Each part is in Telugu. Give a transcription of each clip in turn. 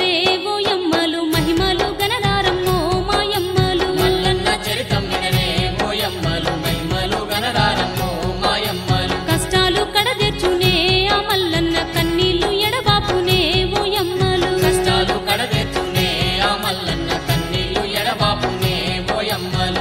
వినరే ఓయమ్మలు మహిమలు గణనారమ్మో మాయమ్మలు మల్లన్న చరితం వినరే ఓయమ్మలు మహిమలు గణరారమ్మో మాయమ్మలు కష్టాలు కడదెచ్చునే ఆ మల్లన్న కన్నీళ్లు ఎడబాపునే ఓయమ్మలు కష్టాలు కడదెచ్చునే ఆ మల్లన్న కన్నీళ్లు ఎడబాపునే ఓయమ్మలు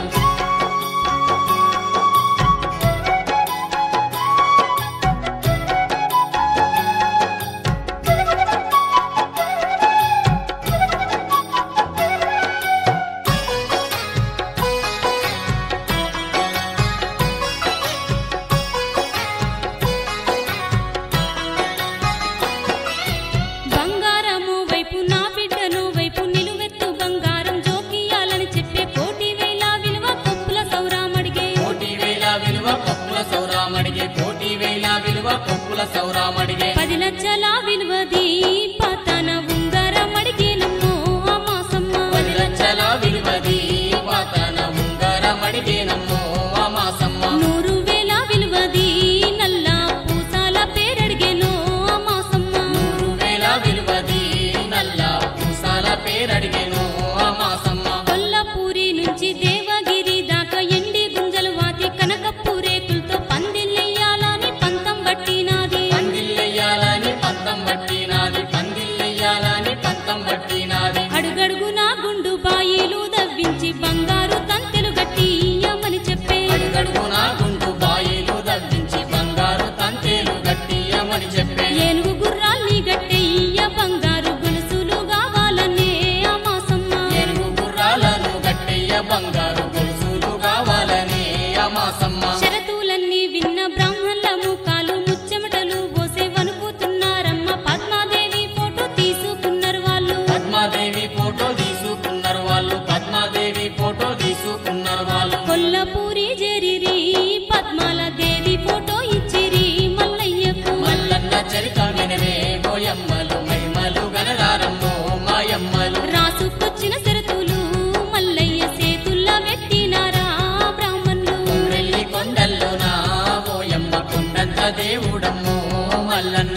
బంగారము వైపు నా బిడ్డను వైపు నిలువెత్తు బంగారం జోకియాలని చెప్పే కోటి వేల విలువ కొప్పుల సౌరామడిగే కోటి వేల విలువ పప్పుల సౌరామడిగే కోటి వేల విలువ పప్పుల సౌరామడిగే పది లక్షల విలువది పతన ఉంగరం అడిగేనమ్మో ఆ మాసమ్మ పది లక్షల విలువది పాతన ఉంగరమడిగేనమ్మో ఆ మాసమ్మ నూరు వేల విలువది నల్ల పూసాల పేరడిగేనో ఆ మాసమ్మ నూరు వేల విలువది నల్ల పూసాల పేరడిగేను ఆ మాసమ్మ కొల్లపూరి నుంచి దేవగిరి దాకా ఎండి గుంజలు వాతి కనకప్పు రేకులతో పందిల్లెయ్యాలని పంతం పట్టినాది పందిల్లెయ్యాలని పంతం పట్టినాది పందిల్లెయ్యాలని పంతం పట్టినాది అడుగడుగునా గుండు బాయిలు దవ్వించి బంగారు తంతెలు గట్టి ఇయ్యమని చెప్పే అడుగడుగునా గుండు బాయిలు దవ్వించి బంగారు తంతేలు గట్టియమని చెప్పే ఏనుగు గుర్రాల్ని గట్టె ఇయ్య బంగారు గొలుసులు కావాలనే ఆ మాసమ్మ ఏనుగు గుర్రాలను గట్టెయ్య బంగారు గొలుసులు కావాలని ఆ మాసమ్మ షరతులన్నీ విన్న బ్రాహ్మణుల ముఖాలు ముచ్చెమటలు పోసే వణుకుతున్నారమ్మ పద్మాదేవి ఫోటో తీసుకున్నారు వాళ్ళు పద్మాదేవి ఫోటో తీసుకున్నారు వాళ్ళు పద్మాదేవి ఫోటో తీసుకున్నారు వాళ్ళు కొల్లపూరి జెరిరి పద్మాల దేవి ఫోటో ఇచ్చిరి మల్లయ్యకు మల్లన్న చరిత వినరే పోయమ్మలు మహిమలు గనరారమ్మో మాయమ్మలు రాసుకొచ్చిన షరతులు మల్లయ్య చేతుల్లా పెట్టినారా బ్రాహ్మణులు కొమ్రెల్లి కొండల్లో నా పోయమ్మ కొండంత దేవుడమ్మో మల్లన్న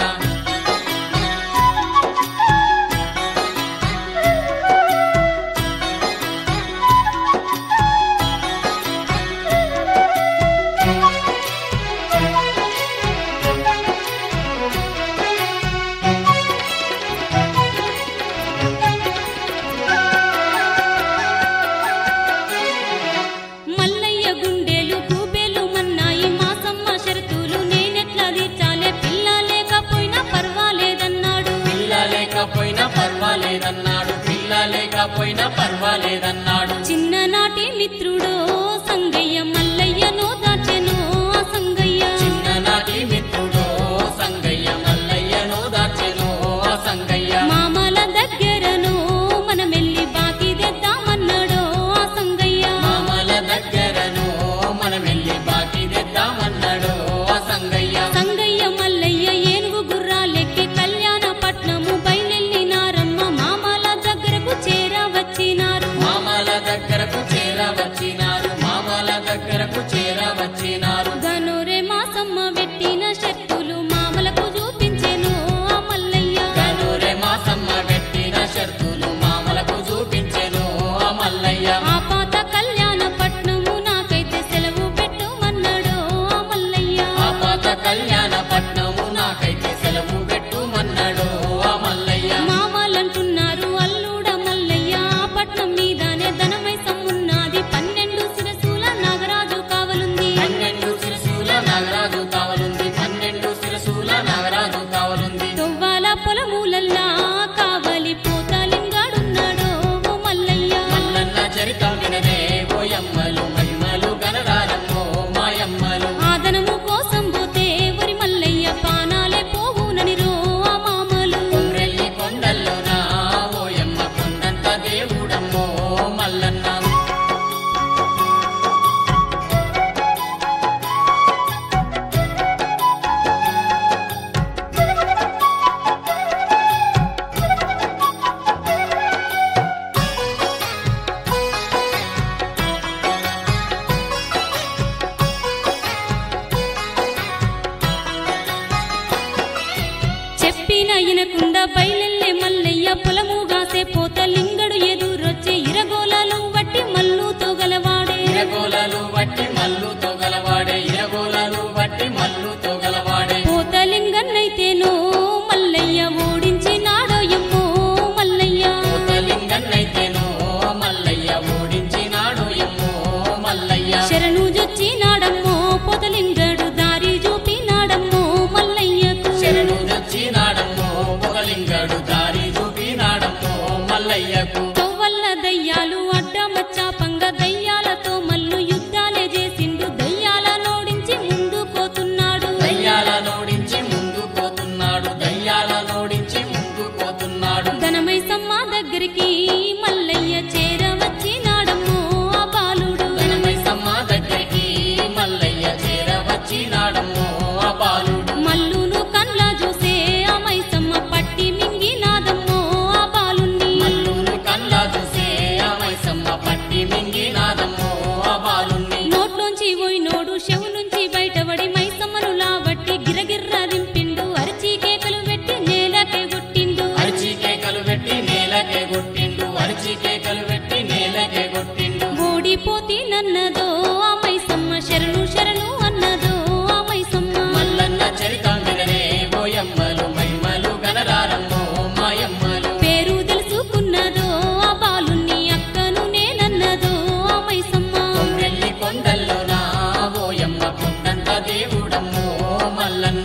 మల్లయ్య గుండెలు కూబేలు మన్నాయి మాసమ్మ షరతులు నేనెట్లా తీర్చాలే పిల్ల లేకపోయినా పర్వాలేదన్నాడు పిల్ల లేకపోయినా పర్వాలేదన్నాడు పిల్ల లేకపోయినా పర్వాలేదన్నాడు చిన్ననాటి మిత్రుడో సంగయ్య మల్లయ్యను దాచెను ఆ సంగయ్య చిన్ననాటి మిత్రుడో సంగయ్య మల్లయ్యను దాచెను ఆ సంగయ్య మామల దగ్గరను మనమెల్లి బాకీ తెద్దామన్నాడో ఆ సంగయ్య మామల దగ్గరను మనం వెళ్ళి బాకీ తెద్దామన్నాడు ఆ సంగయ్య సంగయ్య మల్లయ్య ఏనుగు గుర్రాలెక్కి కళ్యాణ పట్నము బయలెల్లినారమ్మ మామల దగ్గరకు చేరవచ్చినారు మామల దగ్గరకు చేరవచ్చినారు చూసే పోత లింగడు ఎదురొచ్చే ఇరగోలలు వట్టి మల్లుతో గలవాడే ఇరగోలలు వట్టి మల్లుతో గలవాడే ఇరగోలలు వట్టి మల్లుతో గలవాడే పోత లింగన్నైతేనో మల్లయ్య ఓడించినాడో ఎమ్మో మల్లయ్య కోతలింగన్నైతేనో మల్లయ్య ఓడించినాడు ఎమ్మో మల్లయ్య శరణు జొచ్చినాడమ్మో పొదలింగడు దారి చూపినాడమ్మో మల్లయ్యకు శరణు వచ్చినాడమ్మో పొగలింగడు దారి చూపినాడమ్మో మల్లయ్యకు తొవ్వల్ల దయ్యాలు అడ్డమచ్చ పంగ దయ్యాలతో మల్లు యుద్ధాలే చేసిండు దయ్యాల నోడించి ముందు పోతున్నాడు దయ్యాల నోడించి ముందు పోతున్నాడు దయ్యాల నోడించి ముందు పోతున్నాడు ధనమై సమ్మ దగ్గరికి మల్లయ్య చేరవచ్చినాడమ్మో ఆ బాలుడు ధనమైసమ్మ దగ్గరికి మల్లయ్య చేరవచ్చినాడమ్మో ఆ బాలుడు మల్లును కళ్ళ చూసే ఆ మైసమ్మ పట్టి మింగినాదమ్మో ఆ బాలుణ్ణి మల్లును కళ్ళ చూసే ఆ మైసమ్మ పట్టి మింగినాదమ్మో ఆ బాలుణ్ణి నోట్లోంచి పోయినోడు చెవు నుంచి బయటపడి మైసమ్మను లాబట్టి గిరగిర్ర దింపిండు అరిచి కేకలు పెట్టి నేలకే కొట్టిండు అరిచి కేకలు పెట్టి నేలకే కొట్టిండు అరిచి కేకలు పెట్టి నేలకే కొట్టిండు ఓడిపోతి నన్నదో ఆ మైసమ్మ శరణు శరణు అన్నదో ఆ మైసమ్మ మల్లన్న చరితం వినరే బోయమ్మలు మహిమలు గనరారమ్మో మాయమ్మలు పేరు తెలుసుకున్నదో ఆ బాలుని అక్కను నేనన్నదో ఆ మైసమ్మ కొమ్రెల్లి కొండల్లో నా బోయమ్మ కొండంత దేవుడమ్మో మల్లన్న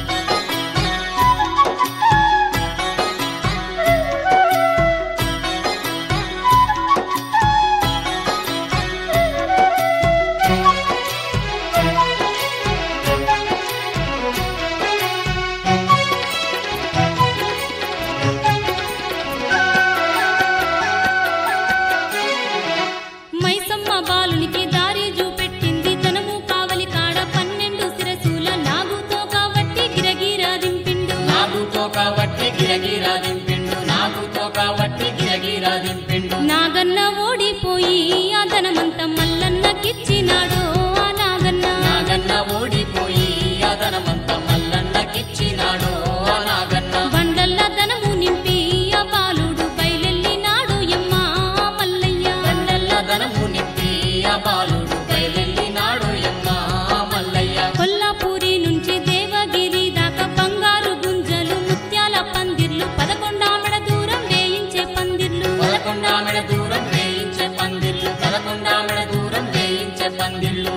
మైసమ్మ బాలునికి దారి చూపెట్టింది ధనము కావలి కాడ పన్నెండు శిరసుల నాగుతో కాబట్టి గిరగిరా దింపిండు నాగుతో కాబట్టి గిరగిరా దింపిండు నాగుతో కాబట్టి గిరగిరా దింపిండు నాగన్న ఓడిపోయి ఆ ధనమంత మల్లన్నకిచ్చినాడు ఆ నాగన్న నాగన్న ఓడిపోయి అదనమంత మల్లన్నకిచ్చినాడు ఆ నాగన్న బండల్ల ధనము నింపి ఆ బాలుడు బయలెల్లినాడు ఎమ్మ మల్లయ్య బండల్ల ధనము నింపి ఆ బాలుడు బయలెల్లినాడు ఎమ్మ మల్లయ్య కొల్లాపూరి నుంచి దేవగిరి దాకా బంగారు గుంజలు ముత్యాల పందిర్లు పదకొండామెడ దూరం వేయించే పందిర్లు పదకొండామెడ దూరం వేయించే పందిళ్ళు పదకొండామెడ దూరం వేయించే పందిళ్ళు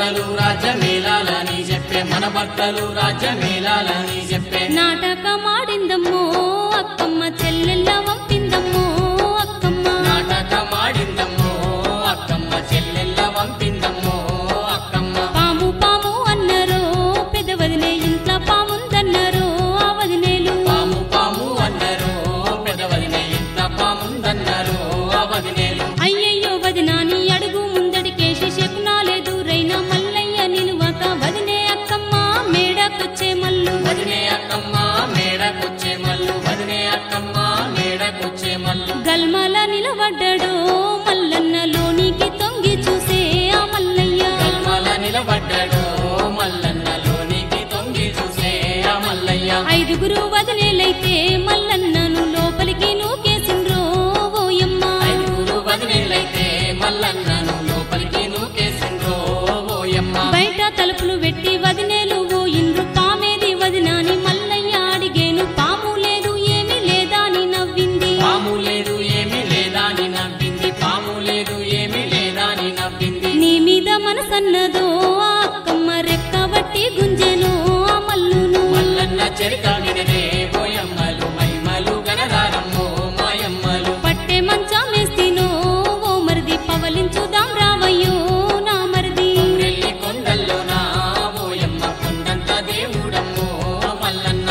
భర్తలు రాజ్యమేలాలని చెప్పే మన భర్తలు రాజ్యమేలాలని చెప్పే నాటకమాడిందమ్మో అక్కమ్మ చెల్లెల్ల వంపిందమ్మో అక్కమ్మ నాటకమాడిందమ్మో అక్కమ్మ చెల్లెల్ల వంపిందమ్మో అక్కమ్మ పాము పాము అన్నరో పెదవదినే ఇంట్లో పాముందన్నరో ఆ వదినేలు పాము పాము అన్నారు పెదవదిన ఇంత పాముందన్నారు అవదినేలు అయ్యయ్యో వదినాని అడుగు ముందడికేసి శకునాలేదు రైనా మల్లయ్య నిలువక వదినే అక్కమ్మ మేడకొచ్చే మల్లు వదినే అక్కమ్మ మేడకొచ్చే మల్లు వదినే అక్కమ్మ మేడకొచ్చే మల్లు గల్మల నిలబడ్డాడో మల్లన్న లోనికి తొంగి చూసే ఆ మల్లయ్య కల్మల నిలబడ్డాడు మల్లన్నలోనికి తొంగి చూసే ఆ మల్లయ్య ఐదుగురు వదిలేలైతే మల్లన్నను లోపలికి నూకేసిండ్రో ఓయమ్మ ఐదుగురు వదినేలైతే మల్లన్నను లోపలికి నూకేసిండ్రో ఓయమ్మ బయట తలుపులు పెట్టి వదినేలు ఓయిండ్రు పామేది వదినాని మల్లయ్య అడిగేను పాము లేదు ఏమీ లేదా అని నవ్వింది పాము లేదు ఏమీ లేదా అని నవ్వింది పాము లేదు ఏమీ లేదా అని నవ్వింది నీ మీద మనసన్నదో ఆ అక్కమ్మ రెక్కబట్టి గుంజెను ఆ మల్లును మల్లన్న చెరిక వినదే ఓయమ్మలు మైమలు గనరారమ్మో మాయమ్మలు పట్టె మంచమేస్తినో ఓ మరిది పవలించుదాం రావయ్యో నా మరిది రెల్లి కొండల్లో నా ఓయమ్మ కొండంత దేవుడమ్మో మల్లన్న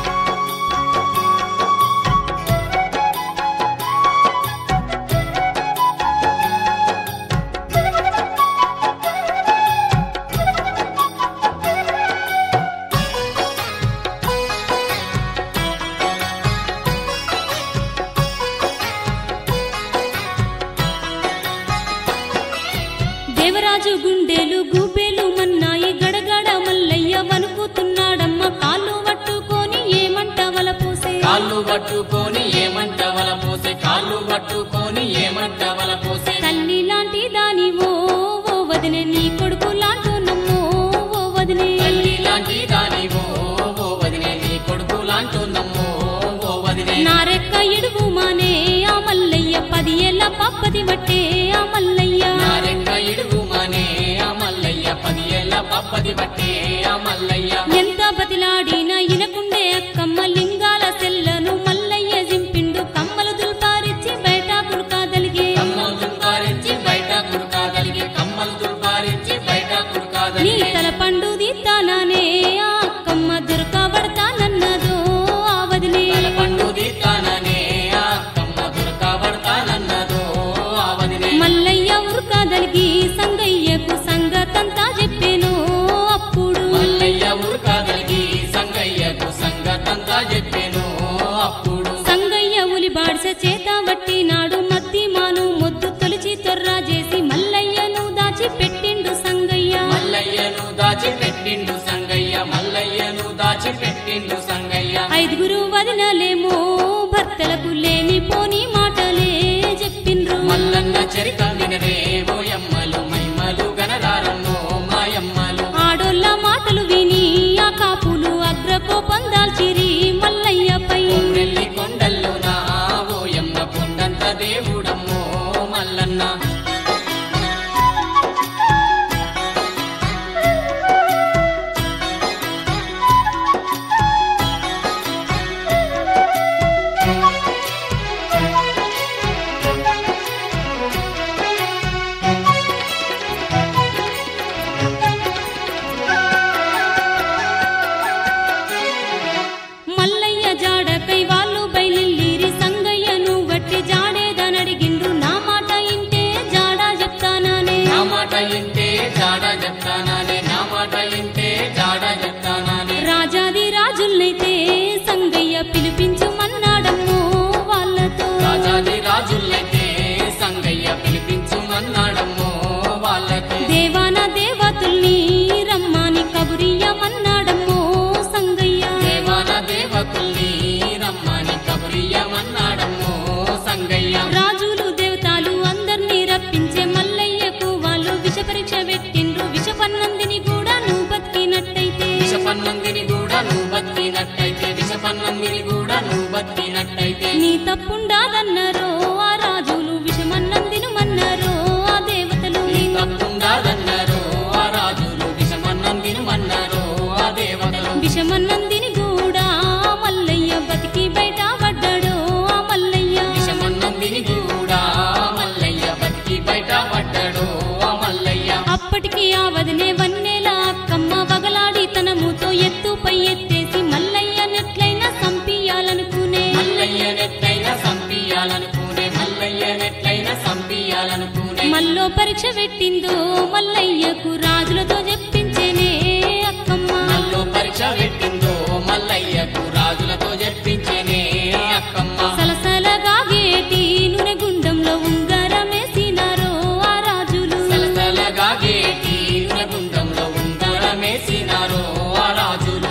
దేవరాజు గుండెలు గూబేలు మన్నాయి గడగడ మల్లయ్య వణుకుతున్నాడమ్మ కాళ్ళు పట్టుకొని ఏమంట వలపోసే కాళ్ళు పట్టుకొని ఏమంట వల పోసే కాళ్ళు పట్టుకొని ఏమంట వల పోసే తల్లి లాంటి దానివో ఓ వదినే నీ కొడుకు లాంటున్నమ్మో ఓ వదినే తల్లి లాంటి దానివో ఓ వదినే నీ కొడుకు లాంటుందమ్మో ఓ వదినే నా రెక్క ఇడుగు మానే ఆ మల్లయ్య పది ఏళ్ళ పప్పది బట్టే ఆ మల్లయ్య నారెక్క ఇడుగు మానే ఆ మల్లయ్య పది ఏళ్ళ పప్పది బట్టే ఆ మల్లయ్య ఎంత బతిలాడినా ఇనకుండే అక్కమ్మ లింగాల సెల్లను మల్లయ్య జింపిండు కమ్మలు దుల్పారిచ్చి బయట కుడుకాదలిగే కమ్మలు దుర్బారించి బయట కుడుకాగలిగే కమ్మలు దుర్బారించి బయట నీ కుడుకాగలిగే తల పండు దీతానానే ఆ అక్కమ్మ దొరకబడతానన్నదో ఆ వదిలే తల పండు దీతాననే ఆ కమ్మ దొరకబడతానన్నదో ఆ వదినే మల్లయ్య ఉరకాదలిగి సంగయ్యకు సంగతంతా చెప్పేను అప్పుడు మల్లయ్య ఉరకాగలిగి సంగయ్యకు సంగతంతా చెప్పాను అప్పుడు సంగయ్య ఉలి బాడ్స చేత బట్టి నాడు మద్ది మాను మొద్దు తొలిచి తొర్రా చేసి మల్లయ్యను దాచి పెట్టిండు సంగయ్య మల్లయ్యను దాచి పెట్టిండు సంగయ్య మల్లయ్యను దాచి పెట్టిండు సంగయ్య ఐదుగురు వదినలేమో భర్తలకు లేని పోని మాటలే చెప్పిండ్రు మల్లన్న చరిత వినరే ఓయమ్మలు మైమలు గనరారమ్మో మాయమ్మలు ఆడోళ్ళ మాటలు విని ఆ కాపులు అగ్రకోపం దాల్చిరి మల్లయ్యపై కొమ్రెల్లి కొండల్లో నా ఓయమ్మ కొండంత దేవుడమ్మో మల్లన్న మల్లయ్య జాడకై వాళ్ళు బయలుల్లిరి సంగయ్యను గట్టి జాడేదనడిగిండ్రు నా మాట ఇంటే జాడా చెప్తానానే నా మాట ఇంటే జాడ చెప్తానానే నా మాట ఇంటే జాడ చెప్తానానే రాజాది రాజుల్నైతే సంగయ్య పిలిపించుమన్నాడమ్మో వాళ్ళతో రాజాది రాజులైతే సంగయ్య పిలిపించుమన్నాడమ్మో వాళ్ళకి దేవాన దేవతుల్ని రమ్మని కబురియమన్నాడమ్మో సంగయ్య దేవాన దేవకుల్ని రమ్మని కబురియమన్నాడమ్మో సంగయ్య రాజులు దేవతలు అందర్నీ రప్పించే మల్లయ్యకు వాళ్ళు విష పరీక్ష పెట్టిండ్రు విషపన్నందిని కూడా నువ్వు బతికినట్టయితే విషపన్నందిని కూడా నువ్వు బతికినట్టయితే విషపన్నందిని కూడా నువ్వు బతికినట్టయితే నీ తప్పుండాదన్నారో ఆ రాజులు విషమన్నందిను మన్నారో ఆ దేవతలు నీ తప్పుండాలన్నారు ఆ రాజులు పరీక్ష పెట్టిందో మల్లయ్యకు రాజులతో చెప్పించేనే అక్కమ్మ నల్లు పరీక్ష పెట్టిందో మల్లయ్యకు రాజులతో చెప్పించేనే అక్కమ్మ సలసలగా గేటి నూనె గుండంలో ఉంగరమేసినారో ఆ రాజులు సలసలగా గేటి గుండంలో ఉంగరమేసినారో ఆ రాజులు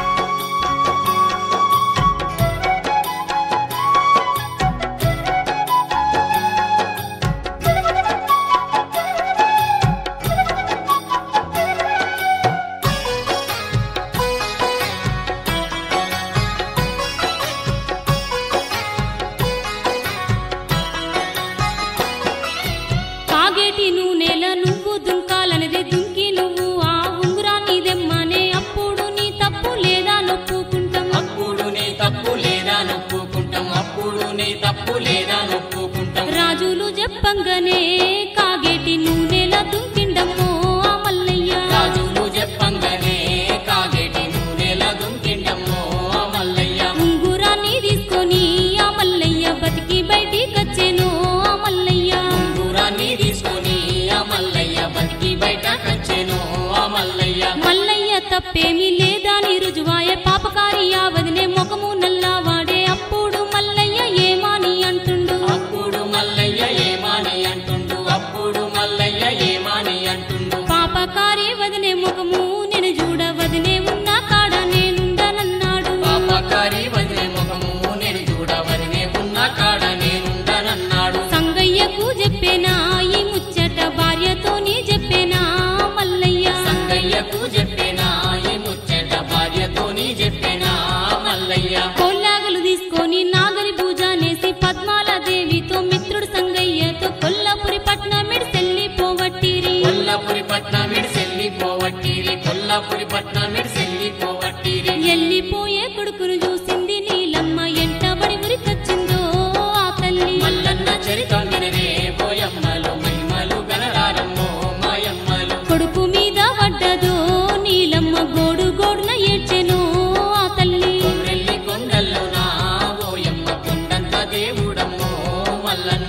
కాగేటి నూనెల నువ్వు దుంకాలనేది దుంకి నువ్వు ఆ ఉంగురాన్ని దెమ్మనే అప్పుడు నీ తప్పు లేదా నొప్పుకుంటాం అప్పుడు నీ తప్పు లేదా నొప్పుకుంటాం అప్పుడు నీ తప్పు లేదా నొప్పుకుంటాం రాజులు చెప్పంగానే కాగేటి నూనెల దుంకిండమ్మో ఆ మల్లయ్య రాజులు చెప్పంగానే కాగేటి నూనెల దుంకిండమ్మో ఆ మల్లయ్య ఉంగురాన్ని తీసుకొని ఆ మల్లయ్య బతికి బయటికొచ్చేను ఆ మల్లయ్య ఉంగురాన్ని తీసుకొని ఆ మల్లయ్య బతికి బయట కచ్చెను ఆ మల్లయ్య మల్లయ్య తప్పేమీ లేదని రుజువాయ పాపకారి వదినే ముఖము నల్లవాడే అప్పుడు మల్లయ్య ఏమాని అంటుండు అప్పుడు మల్లయ్య ఏమాని అంటుండు అప్పుడు మల్లయ్య ఏమాని అంటుండు పాపకారి వదినే ముఖము నేను చూడ వదినే ఉన్న కాడ నేనుండనన్నాడు పాపకారి వదిలే ముఖము నేను చూడవరినే ఉన్న కాడ నేనుండనన్నాడు సంగయ్యకు చెప్పేనా ఈ ముచ్చట భార్యతో నీ చెప్పేనా మల్లయ్య సంగయ్యకు చెప్పేనా ఈ ముచ్చట భార్యతోని చెప్పేనా మల్లయ్య కోల్లాగలు తీసుకొని నాగలి పూజానేసి పద్మాల దేవితో మిత్రుడు సంగయ్యతో కొల్లాపురి పట్నం పోవట్టిరి కొల్లాపురి పట్నం మిడిసెల్లి పోవట్టిరి కొల్లాపురి పట్నం మిడిసెల్లి పోవట్టిరి ఎల్లిపోయే కొడుకును చూసింది నీలమ్మ ఎంటబడి ఉరికొచ్చిందో ఆ తల్లి మల్లన్న చరితం వినరే పోయమ్మలు మహిమలు గనరారమ్మో మాయమ్మలు కొడుకు మీద పడ్డదో నీలమ్మ గోడు గోడున ఏడ్చెను ఆ తల్లి కొమ్రెల్లి కొండల్లో నా పోయమ్మ కొండంత దేవుడమ్మో మల్లన్న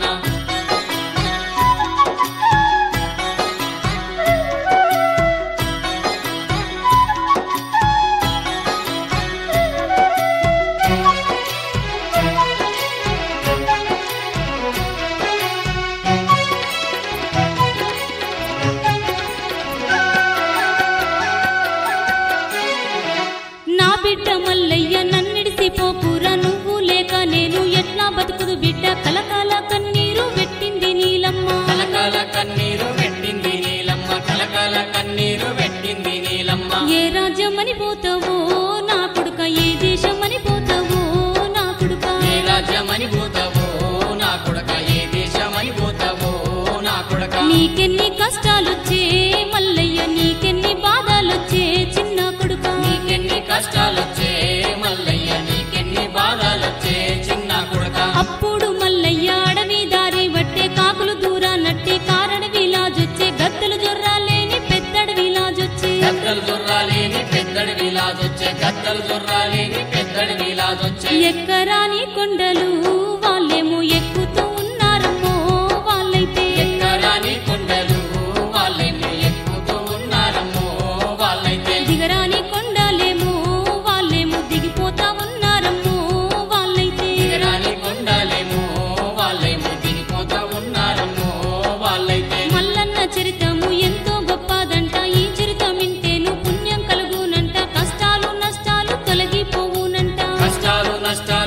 నా బిడ్డ మల్లయ్య నన్నిడిసి పోకురా నువ్వు లేక నేను ఎట్లా బతుకుదు బిడ్డ కలకాల కన్నీరు పెట్టింది నీలమ్మ కలకాల కన్నీరు పెట్టింది నీలమ్మ కలకాల కన్నీరు పెట్టింది నీలమ్మ ఏ రాజ్యమని పోతావో నా కొడుక ఏ దేశమని పోతావో నా కొడుక ఏ రాజ్యమని పోతావో నా కొడక ఏ దేశమని పోతావో నా కొడక నీకెన్ని కష్టాలొచ్చే మల్లయ్య నీకెన్ని బాధలొచ్చే చిన్న కొడుక నీకెన్ని కష్టాలొచ్చే మల్లయ్య నీకెన్ని బాధలొచ్చే చిన్న కొడక అప్పుడు మల్లయ్య అడవి దారి వట్టే కాకులు దూరానట్టే కారడవిలాజొచ్చే గద్దలు జొర్రాలేని పెద్దడవిలాజొచ్చే గద్దలు జొర్రాలేని పెద్దడి విలాజొచ్చే గద్దలు జొర్రాలేని పెద్దడి విలాజొచ్చే ఎక్కరాని కొండలు వాళ్ళేమో ఎక్కుతూ ఉన్నారమ్మో వాళ్ళైతే ఎక్కరాని కొండలు వాళ్ళేమో ఎక్కుతూ ఉన్నారమ్మో వాళ్ళైతే దిగరాని కొండలేమో వాళ్ళేమో దిగిపోతా ఉన్నారమ్మో వాళ్ళైతే దిగరాని కొండలేమో వాళ్ళేమో దిగిపోతా ఉన్నారమ్మో వాళ్ళైతే మల్లన్న చరితము ఎంతో గొప్పదంట ఈ చరితం వింటేను పుణ్యం కలుగునంట కష్టాలు నష్టాలు తొలగిపోవునంట కష్టాలు నష్టాలు